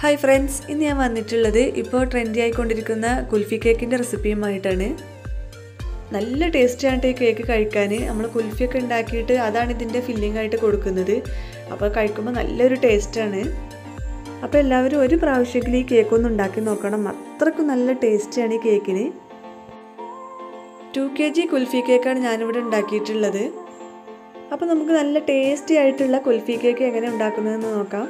hi friends ഇന്ന് ഞാൻ വന്നിട്ടുള്ളത് ഇപ്പോൾ ട്രെൻഡി ആയിക്കൊണ്ടിരിക്കുന്ന കുൽഫി കേക്കിൻ്റെ റെസിപ്പിയുമായിട്ടാണ് നല്ല ടേസ്റ്റാണ് ഈ കേക്ക് കഴിക്കാൻ നമ്മൾ കുൽഫിയൊക്കെ ഉണ്ടാക്കിയിട്ട് അതാണ് ഇതിൻ്റെ ഫില്ലിംഗ് ആയിട്ട് കൊടുക്കുന്നത് അപ്പോൾ കഴിക്കുമ്പോൾ നല്ലൊരു ടേസ്റ്റാണ് അപ്പോൾ എല്ലാവരും ഒരു പ്രാവശ്യമെങ്കിലും ഈ കേക്കൊന്ന് ഉണ്ടാക്കി നോക്കണം അത്രക്കും നല്ല ടേസ്റ്റാണ് ഈ കേക്കിന് ടു കെ ജി കുൽഫി കേക്കാണ് ഞാനിവിടെ ഉണ്ടാക്കിയിട്ടുള്ളത് അപ്പോൾ നമുക്ക് നല്ല ടേസ്റ്റി ആയിട്ടുള്ള കുൽഫി കേക്ക് എങ്ങനെ ഉണ്ടാക്കുന്നതെന്ന് നോക്കാം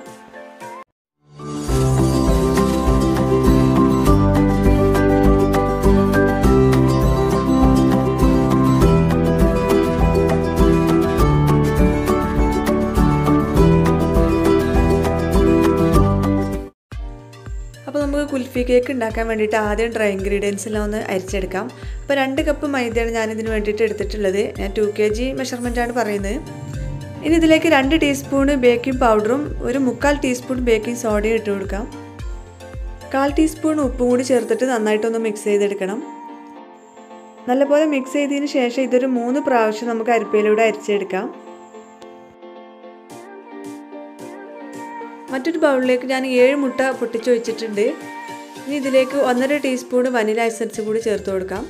അപ്പോൾ നമുക്ക് കുൽഫി കേക്ക് ഉണ്ടാക്കാൻ വേണ്ടിയിട്ട് ആദ്യം ഡ്രൈ ഇൻഗ്രീഡിയൻസ് എല്ലാം ഒന്ന് അരിച്ചെടുക്കാം അപ്പോൾ രണ്ട് കപ്പ് മൈദയാണ് ഞാൻ ഇതിന് വേണ്ടിയിട്ട് എടുത്തിട്ടുള്ളത് ഞാൻ ടു കെ ജി മെഷർമെൻറ്റാണ് പറയുന്നത് ഇനി ഇതിലേക്ക് രണ്ട് ടീസ്പൂൺ ബേക്കിംഗ് പൗഡറും ഒരു മുക്കാൽ ടീസ്പൂൺ ബേക്കിംഗ് സോഡയും ഇട്ട് കൊടുക്കാം കാൽ ടീസ്പൂൺ ഉപ്പും കൂടി ചേർത്തിട്ട് നന്നായിട്ടൊന്ന് മിക്സ് ചെയ്തെടുക്കണം നല്ലപോലെ മിക്സ് ചെയ്തതിന് ശേഷം ഇതൊരു മൂന്ന് പ്രാവശ്യം നമുക്ക് അരിപ്പയിലൂടെ അരിച്ചെടുക്കാം മറ്റൊരു ബൗളിലേക്ക് ഞാൻ ഏഴ് മുട്ട പൊട്ടിച്ച് വെച്ചിട്ടുണ്ട് ഇനി ഇതിലേക്ക് ഒന്നര ടീസ്പൂൺ വനില എസൻസ് കൂടി ചേർത്ത് കൊടുക്കാം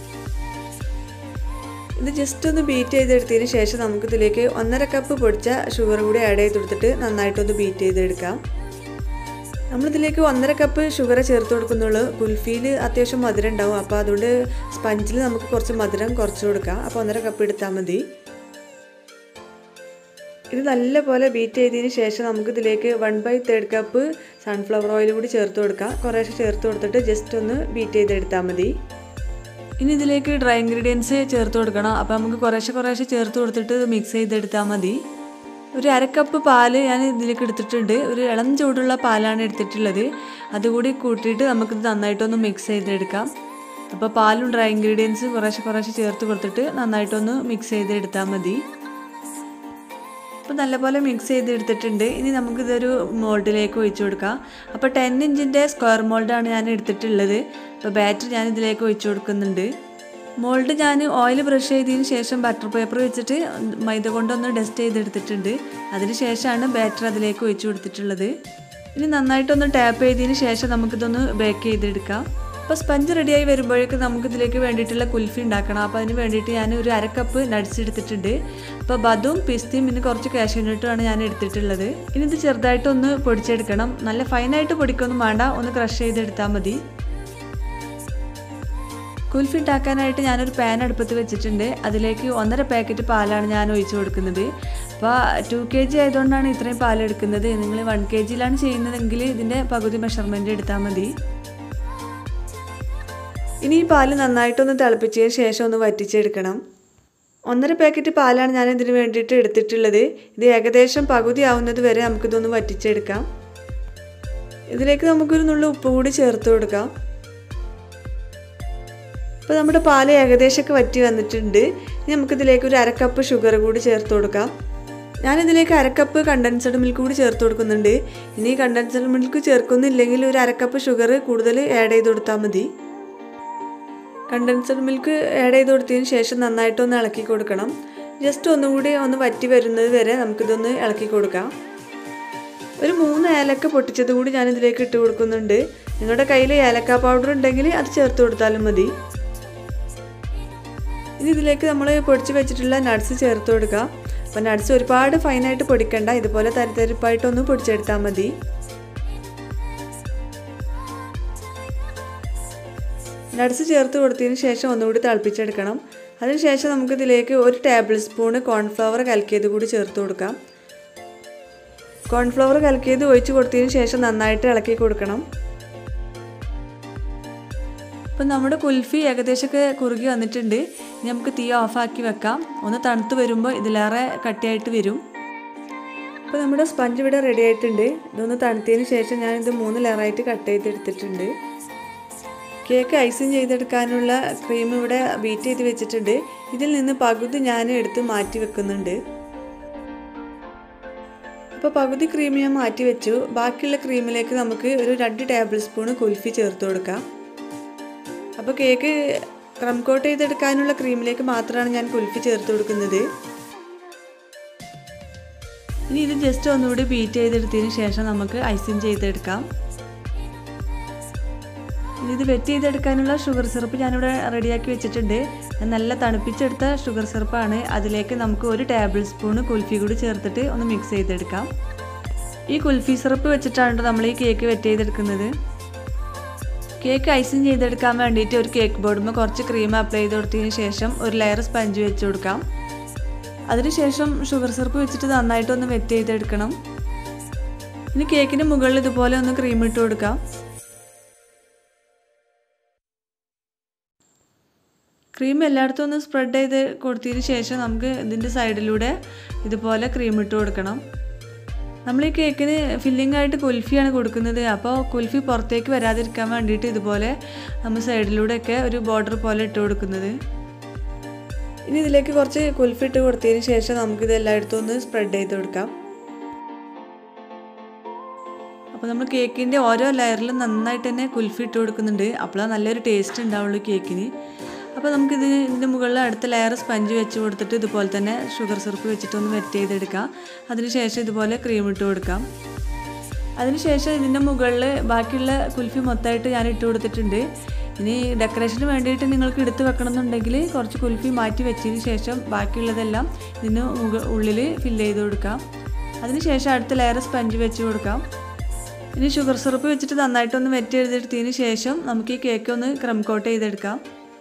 ഇത് ജസ്റ്റ് ഒന്ന് ബീറ്റ് ചെയ്തെടുത്തതിന് ശേഷം നമുക്കിതിലേക്ക് ഒന്നര കപ്പ് പൊടിച്ച ഷുഗർ കൂടി ആഡ് ചെയ്ത് കൊടുത്തിട്ട് നന്നായിട്ടൊന്ന് ബീറ്റ് ചെയ്തെടുക്കാം നമ്മളിതിലേക്ക് ഒന്നര കപ്പ് ഷുഗർ ചേർത്ത് കൊടുക്കുന്നുള്ളൂ കുൽഫിയിൽ അത്യാവശ്യം മധുരം ഉണ്ടാവും അപ്പോൾ അതുകൊണ്ട് സ്പഞ്ചിൽ നമുക്ക് കുറച്ച് മധുരം കുറച്ച് കൊടുക്കാം അപ്പോൾ ഒന്നര കപ്പ് എടുത്താൽ മതി ഇത് നല്ലപോലെ ബീറ്റ് ചെയ്തതിന് ശേഷം നമുക്കിതിലേക്ക് one by third cup sunflower oil കൂടി ചേർത്ത് കൊടുക്കാം കുറേശ്ശെ ചേർത്ത് കൊടുത്തിട്ട് ജസ്റ്റ് ഒന്ന് ബീറ്റ് ചെയ്തെടുത്താൽ മതി ഇനി ഇതിലേക്ക് ഡ്രൈ ഇൻഗ്രീഡിയൻസ് ചേർത്ത് കൊടുക്കണം അപ്പോൾ നമുക്ക് കുറേശ്ശെ കുറേശ്ശെ ചേർത്ത് കൊടുത്തിട്ട് മിക്സ് ചെയ്തെടുത്താൽ മതി ഒരു അരക്കപ്പ് പാല് ഞാൻ ഇതിലേക്ക് എടുത്തിട്ടുണ്ട് ഒരു ഇളം ചൂടുള്ള പാലാണ് എടുത്തിട്ടുള്ളത് അതുകൂടി കൂട്ടിയിട്ട് നമുക്കിത് നന്നായിട്ടൊന്ന് മിക്സ് ചെയ്തെടുക്കാം അപ്പോൾ പാലും ഡ്രൈ ഇൻഗ്രീഡിയൻസ് കുറേശ്ശെ കുറേശ്ശെ ചേർത്ത് കൊടുത്തിട്ട് നന്നായിട്ടൊന്ന് മിക്സ് ചെയ്തെടുത്താൽ മതി അപ്പോൾ നല്ലപോലെ മിക്സ് ചെയ്തെടുത്തിട്ടുണ്ട് ഇനി നമുക്കിതൊരു മോൾഡിലേക്ക് ഒഴിച്ചു കൊടുക്കാം അപ്പോൾ ടെൻ ഇഞ്ചിൻ്റെ സ്ക്വയർ മോൾഡാണ് ഞാൻ എടുത്തിട്ടുള്ളത് അപ്പോൾ ബാറ്റർ ഞാൻ ഇതിലേക്ക് ഒഴിച്ചു കൊടുക്കുന്നുണ്ട് മോൾഡ് ഞാൻ ഓയിൽ ബ്രഷ് ചെയ്തതിന് ശേഷം ബട്ടർ പേപ്പർ വെച്ചിട്ട് മൈദ കൊണ്ടൊന്ന് ഡസ്റ്റ് ചെയ്തെടുത്തിട്ടുണ്ട് അതിന് ശേഷമാണ് ബാറ്റർ അതിലേക്ക് ഒഴിച്ചു കൊടുത്തിട്ടുള്ളത് ഇനി നന്നായിട്ടൊന്ന് ടാപ്പ് ചെയ്തതിന് ശേഷം നമുക്കിതൊന്ന് ബേക്ക് ചെയ്തെടുക്കാം അപ്പോൾ സ്പഞ്ച് റെഡിയായി വരുമ്പോഴേക്ക് നമുക്ക് ഇതിലേക്ക് വേണ്ടിയിട്ടുള്ള കുൽഫി ഉണ്ടാക്കണം അപ്പോൾ അതിന് വേണ്ടിയിട്ട് ഞാൻ ഒരു അര കപ്പ് നട്സ് എടുത്തിട്ടുണ്ട് അപ്പോൾ ബദും പിസ്തയും പിന്നെ കുറച്ച് കാഷ്യൂനട്ടുമാണ് ഞാൻ എടുത്തിട്ടുള്ളത് ഇനി ഇത് ചെറുതായിട്ടൊന്ന് പൊടിച്ചെടുക്കണം നല്ല ഫൈനായിട്ട് പൊടിക്കൊന്നും വേണ്ട ഒന്ന് ക്രഷ് ചെയ്തെടുത്താൽ മതി കുൽഫി ഉണ്ടാക്കാനായിട്ട് ഞാനൊരു പാൻ അടുപ്പത്ത് വെച്ചിട്ടുണ്ട് അതിലേക്ക് ഒന്നര പാക്കറ്റ് പാലാണ് ഞാൻ ഒഴിച്ചു കൊടുക്കുന്നത് അപ്പോൾ ടു കെ ജി ആയതുകൊണ്ടാണ് ഇത്രയും പാലെടുക്കുന്നത് നിങ്ങൾ വൺ കെ ജിയിലാണ് ചെയ്യുന്നതെങ്കിൽ ഇതിൻ്റെ പകുതി മെഷർമെൻറ്റ് എടുത്താൽ മതി ഇനി ഈ പാല് നന്നായിട്ടൊന്ന് തിളപ്പിച്ചതിന് ശേഷം ഒന്ന് വറ്റിച്ചെടുക്കണം ഒന്നര പാക്കറ്റ് പാലാണ് ഞാൻ ഇതിന് വേണ്ടിയിട്ട് എടുത്തിട്ടുള്ളത് ഇത് ഏകദേശം പകുതി ആവുന്നത് വരെ നമുക്കിതൊന്ന് വറ്റിച്ചെടുക്കാം ഇതിലേക്ക് നമുക്കൊരു നുള്ള ഉപ്പ് കൂടി ചേർത്ത് കൊടുക്കാം അപ്പോൾ നമ്മുടെ പാല് ഏകദേശമൊക്കെ വറ്റി വന്നിട്ടുണ്ട് ഇനി നമുക്കിതിലേക്ക് ഒരു അരക്കപ്പ് ഷുഗർ കൂടി ചേർത്ത് കൊടുക്കാം ഞാനിതിലേക്ക് അരക്കപ്പ് കണ്ടൻസഡ് മിൽക്ക് കൂടി ചേർത്ത് കൊടുക്കുന്നുണ്ട് ഇനി കണ്ടൻസഡ് മിൽക്ക് ചേർക്കുന്നില്ലെങ്കിൽ ഒരു അരക്കപ്പ് ഷുഗർ കൂടുതൽ ആഡ് ചെയ്ത് കൊടുത്താൽ മതി കണ്ടൻസഡ് മിൽക്ക് ആഡ് ചെയ്ത് കൊടുത്തതിന് ശേഷം നന്നായിട്ടൊന്ന് ഇളക്കി കൊടുക്കണം ജസ്റ്റ് ഒന്നുകൂടി ഒന്ന് വറ്റി വരുന്നത് വരെ നമുക്കിതൊന്ന് ഇളക്കി കൊടുക്കാം ഒരു മൂന്ന് ഏലക്ക പൊട്ടിച്ചത് കൂടി ഞാൻ ഇതിലേക്ക് ഇട്ട് കൊടുക്കുന്നുണ്ട് നിങ്ങളുടെ കയ്യിൽ ഏലക്ക പൗഡർ ഉണ്ടെങ്കിൽ അത് ചേർത്ത് കൊടുത്താലും മതി ഇനി ഇതിലേക്ക് നമ്മൾ പൊടിച്ച് വെച്ചിട്ടുള്ള നട്ട്സ് ചേർത്ത് കൊടുക്കാം അപ്പോൾ നട്ട്സ് ഒരുപാട് ഫൈനായിട്ട് പൊടിക്കണ്ട ഇതുപോലെ തരിതരിപ്പായിട്ടൊന്ന് പൊടിച്ചെടുത്താൽ മതി നട്ട്സ് ചേർത്ത് കൊടുത്തതിന് ശേഷം ഒന്നുകൂടി തിളപ്പിച്ചെടുക്കണം അതിനുശേഷം നമുക്കിതിലേക്ക് ഒരു ടേബിൾ സ്പൂണ് കോൺഫ്ലവർ കലക്കിയത് കൂടി ചേർത്ത് കൊടുക്കാം കോൺഫ്ലവർ കലക്കിയത് ഒഴിച്ച് കൊടുത്തതിന് ശേഷം നന്നായിട്ട് ഇളക്കി കൊടുക്കണം അപ്പം നമ്മുടെ കുൽഫി ഏകദേശമൊക്കെ കുറുകി വന്നിട്ടുണ്ട് ഇനി നമുക്ക് തീ ഓഫാക്കി വെക്കാം ഒന്ന് തണുത്ത് വരുമ്പോൾ ഇതിലേറെ കട്ടിയായിട്ട് വരും അപ്പോൾ നമ്മുടെ സ്പഞ്ച് ഇവിടെ റെഡി ആയിട്ടുണ്ട് ഇതൊന്ന് തണുത്തതിന് ശേഷം ഞാൻ ഇത് മൂന്ന് ലെയറായിട്ട് കട്ട് ചെയ്തെടുത്തിട്ടുണ്ട് കേക്ക് ഐസിങ് ചെയ്തെടുക്കാനുള്ള ക്രീം ഇവിടെ ബീറ്റ് ചെയ്ത് വെച്ചിട്ടുണ്ട് ഇതിൽ നിന്ന് പകുതി ഞാൻ എടുത്ത് മാറ്റി വെക്കുന്നുണ്ട് അപ്പോൾ പകുതി ക്രീം ഞാൻ മാറ്റി വെച്ചു ബാക്കിയുള്ള ക്രീമിലേക്ക് നമുക്ക് ഒരു രണ്ട് ടേബിൾ സ്പൂൺ കുൽഫി ചേർത്ത് കൊടുക്കാം അപ്പോൾ കേക്ക് ക്രം കോട്ട് ചെയ്തെടുക്കാനുള്ള ക്രീമിലേക്ക് മാത്രമാണ് ഞാൻ കുൽഫി ചേർത്ത് കൊടുക്കുന്നത് ഇനി ഇത് ജസ്റ്റ് ഒന്നുകൂടി ബീറ്റ് ചെയ്തെടുത്തതിന് ശേഷം നമുക്ക് ഐസിങ് ചെയ്തെടുക്കാം ഇനി ഇത് വെറ്റ് ചെയ്തെടുക്കാനുള്ള ഷുഗർ സിറപ്പ് ഞാനിവിടെ റെഡിയാക്കി വെച്ചിട്ടുണ്ട് നല്ല തണുപ്പിച്ചെടുത്ത ഷുഗർ സിറപ്പാണ് അതിലേക്ക് നമുക്ക് ഒരു ടേബിൾ സ്പൂൺ കുൽഫി കൂടി ചേർത്തിട്ട് ഒന്ന് മിക്സ് ചെയ്തെടുക്കാം ഈ കുൽഫി സിറപ്പ് വെച്ചിട്ടാണ് നമ്മൾ ഈ കേക്ക് വെറ്റ് ചെയ്തെടുക്കുന്നത് കേക്ക് ഐസിങ് ചെയ്തെടുക്കാൻ വേണ്ടിയിട്ട് ഒരു കേക്ക് ബോർഡുമ്പോൾ കുറച്ച് ക്രീം അപ്ലൈ ചെയ്ത് കൊടുത്തതിന് ശേഷം ഒരു ലെയർ സ്പഞ്ച് വെച്ച് കൊടുക്കാം അതിനുശേഷം ഷുഗർ സിറപ്പ് വെച്ചിട്ട് നന്നായിട്ടൊന്ന് വെറ്റ് ചെയ്തെടുക്കണം ഇനി കേക്കിന് മുകളിൽ ഇതുപോലെ ഒന്ന് ക്രീം ഇട്ട് കൊടുക്കാം ക്രീം എല്ലായിടത്തും ഒന്ന് സ്പ്രെഡ് ചെയ്ത് കൊടുത്തതിന് ശേഷം നമുക്ക് ഇതിൻ്റെ സൈഡിലൂടെ ഇതുപോലെ ക്രീം ഇട്ട് കൊടുക്കണം നമ്മൾ ഈ കേക്കിന് ഫില്ലിംഗ് ആയിട്ട് കുൽഫിയാണ് കൊടുക്കുന്നത് അപ്പോൾ കുൽഫി പുറത്തേക്ക് വരാതിരിക്കാൻ വേണ്ടിയിട്ട് ഇതുപോലെ നമ്മൾ സൈഡിലൂടെയൊക്കെ ഒരു ബോർഡർ പോലെ ഇട്ട് കൊടുക്കുന്നത് ഇനി ഇതിലേക്ക് കുറച്ച് കുൽഫി ഇട്ട് കൊടുത്തതിന് ശേഷം നമുക്കിത് എല്ലായിടത്തും ഒന്ന് സ്പ്രെഡ് ചെയ്ത് കൊടുക്കാം അപ്പോൾ നമ്മൾ കേക്കിൻ്റെ ഓരോ ലെയറിലും നന്നായിട്ട് തന്നെ കുൽഫി ഇട്ട് കൊടുക്കുന്നുണ്ട് അപ്പോഴാണ് നല്ലൊരു ടേസ്റ്റ് ഉണ്ടാവുള്ളൂ കേക്കിന് അപ്പോൾ നമുക്കിത് ഇതിൻ്റെ മുകളിൽ അടുത്ത ലെയർ സ്പഞ്ച് വെച്ച് കൊടുത്തിട്ട് ഇതുപോലെ തന്നെ ഷുഗർ സിറപ്പ് വെച്ചിട്ടൊന്ന് വെറ്റ് ചെയ്തെടുക്കാം അതിനുശേഷം ഇതുപോലെ ക്രീം ഇട്ട് കൊടുക്കാം അതിനുശേഷം ഇതിൻ്റെ മുകളിൽ ബാക്കിയുള്ള കുൽഫി മൊത്തമായിട്ട് ഞാൻ ഇട്ട് കൊടുത്തിട്ടുണ്ട് ഇനി ഡെക്കറേഷന് വേണ്ടിയിട്ട് നിങ്ങൾക്ക് എടുത്ത് വെക്കണമെന്നുണ്ടെങ്കിൽ കുറച്ച് കുൽഫി മാറ്റി വെച്ചതിന് ശേഷം ബാക്കിയുള്ളതെല്ലാം ഇതിന് മുക ഉള്ളിൽ ഫില്ല് ചെയ്ത് കൊടുക്കാം അതിനുശേഷം അടുത്ത ലെയർ സ്പഞ്ച് വെച്ച് കൊടുക്കാം ഇനി ഷുഗർ സിറപ്പ് വെച്ചിട്ട് നന്നായിട്ടൊന്ന് വെറ്റ് ചെയ്തെടുത്തതിന് ശേഷം നമുക്ക് ഈ കേക്ക് ഒന്ന് ക്രം കോട്ട് ചെയ്തെടുക്കാം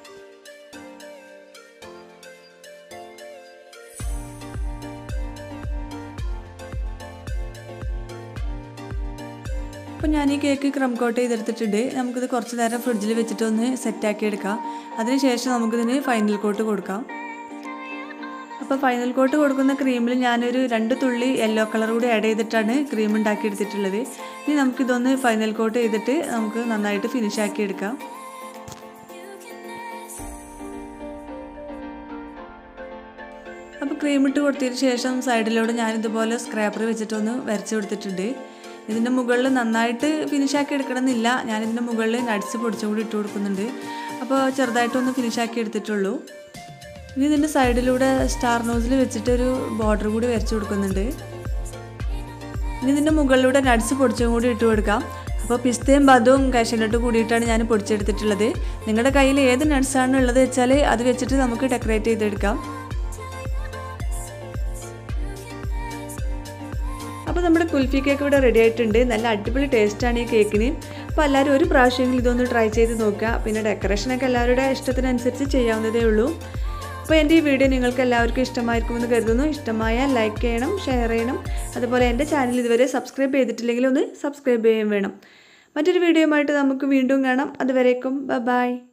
അപ്പോൾ ഞാൻ ഈ കേക്ക് ക്രം കോട്ട് ചെയ്തെടുത്തിട്ടുണ്ട് നമുക്കിത് കുറച്ച് നേരം ഫ്രിഡ്ജിൽ വെച്ചിട്ട് ഒന്ന് സെറ്റാക്കി എടുക്കാം അതിനുശേഷം നമുക്കിതിന് ഫൈനൽ കോട്ട് കൊടുക്കാം അപ്പോൾ ഫൈനൽ കോട്ട് കൊടുക്കുന്ന ക്രീമിൽ ഞാനൊരു രണ്ട് തുള്ളി യെല്ലോ കളർ കൂടി ആഡ് ചെയ്തിട്ടാണ് ക്രീം ഉണ്ടാക്കി എടുത്തിട്ടുള്ളത് ഇനി നമുക്കിതൊന്ന് ഫൈനൽ കോട്ട് ചെയ്തിട്ട് നമുക്ക് നന്നായിട്ട് ഫിനിഷ് ആക്കി എടുക്കാം അപ്പോൾ ക്രീം ഇട്ട് കൊടുത്തതിന് ശേഷം സൈഡിലൂടെ ഞാനിതുപോലെ സ്ക്രാപ്പർ വെച്ചിട്ടൊന്ന് വരച്ച് കൊടുത്തിട്ടുണ്ട് ഇതിൻ്റെ മുകളിൽ നന്നായിട്ട് ഫിനിഷാക്കി എടുക്കണമെന്നില്ല ഞാനിതിൻ്റെ മുകളിൽ നട്ട്സ് പൊടിച്ചും കൂടി ഇട്ട് കൊടുക്കുന്നുണ്ട് അപ്പോൾ ചെറുതായിട്ടൊന്ന് ഫിനിഷാക്കി എടുത്തിട്ടുള്ളൂ ഇനി ഇതിൻ്റെ സൈഡിലൂടെ സ്റ്റാർ നോസിൽ വെച്ചിട്ടൊരു ബോർഡർ കൂടി വരച്ച് കൊടുക്കുന്നുണ്ട് ഇനി ഇതിൻ്റെ മുകളിലൂടെ നട്ട്സ് പൊടിച്ചും കൂടി ഇട്ട് കൊടുക്കാം അപ്പോൾ പിസ്തയും ബദവും കാഷ്യനട്ടും കൂടിയിട്ടാണ് ഞാൻ പൊടിച്ചെടുത്തിട്ടുള്ളത് നിങ്ങളുടെ കയ്യിൽ ഏത് നട്ട്സാണ് ഉള്ളത് വെച്ചാൽ അത് വെച്ചിട്ട് നമുക്ക് ഡെക്കറേറ്റ് ചെയ്തെടുക്കാം അപ്പോൾ നമ്മുടെ കുൽഫി കേക്ക് ഇവിടെ റെഡി ആയിട്ടുണ്ട് നല്ല അടിപൊളി ടേസ്റ്റാണ് ഈ കേക്കിന് അപ്പോൾ എല്ലാവരും ഒരു പ്രാവശ്യമെങ്കിലും ഇതൊന്ന് ട്രൈ ചെയ്ത് നോക്കുക പിന്നെ ഡെക്കറേഷനൊക്കെ എല്ലാവരുടെ ഇഷ്ടത്തിനനുസരിച്ച് ചെയ്യാവുന്നതേ ഉള്ളൂ അപ്പോൾ എൻ്റെ ഈ വീഡിയോ നിങ്ങൾക്ക് എല്ലാവർക്കും ഇഷ്ടമായിരിക്കുമെന്ന് കരുതുന്നു ഇഷ്ടമായാൽ ലൈക്ക് ചെയ്യണം ഷെയർ ചെയ്യണം അതുപോലെ എൻ്റെ ചാനൽ ഇതുവരെ സബ്സ്ക്രൈബ് ചെയ്തിട്ടില്ലെങ്കിൽ ഒന്ന് സബ്സ്ക്രൈബ് ചെയ്യുകയും വേണം മറ്റൊരു വീഡിയോയുമായിട്ട് നമുക്ക് വീണ്ടും കാണാം അതുവരേക്കും ബൈ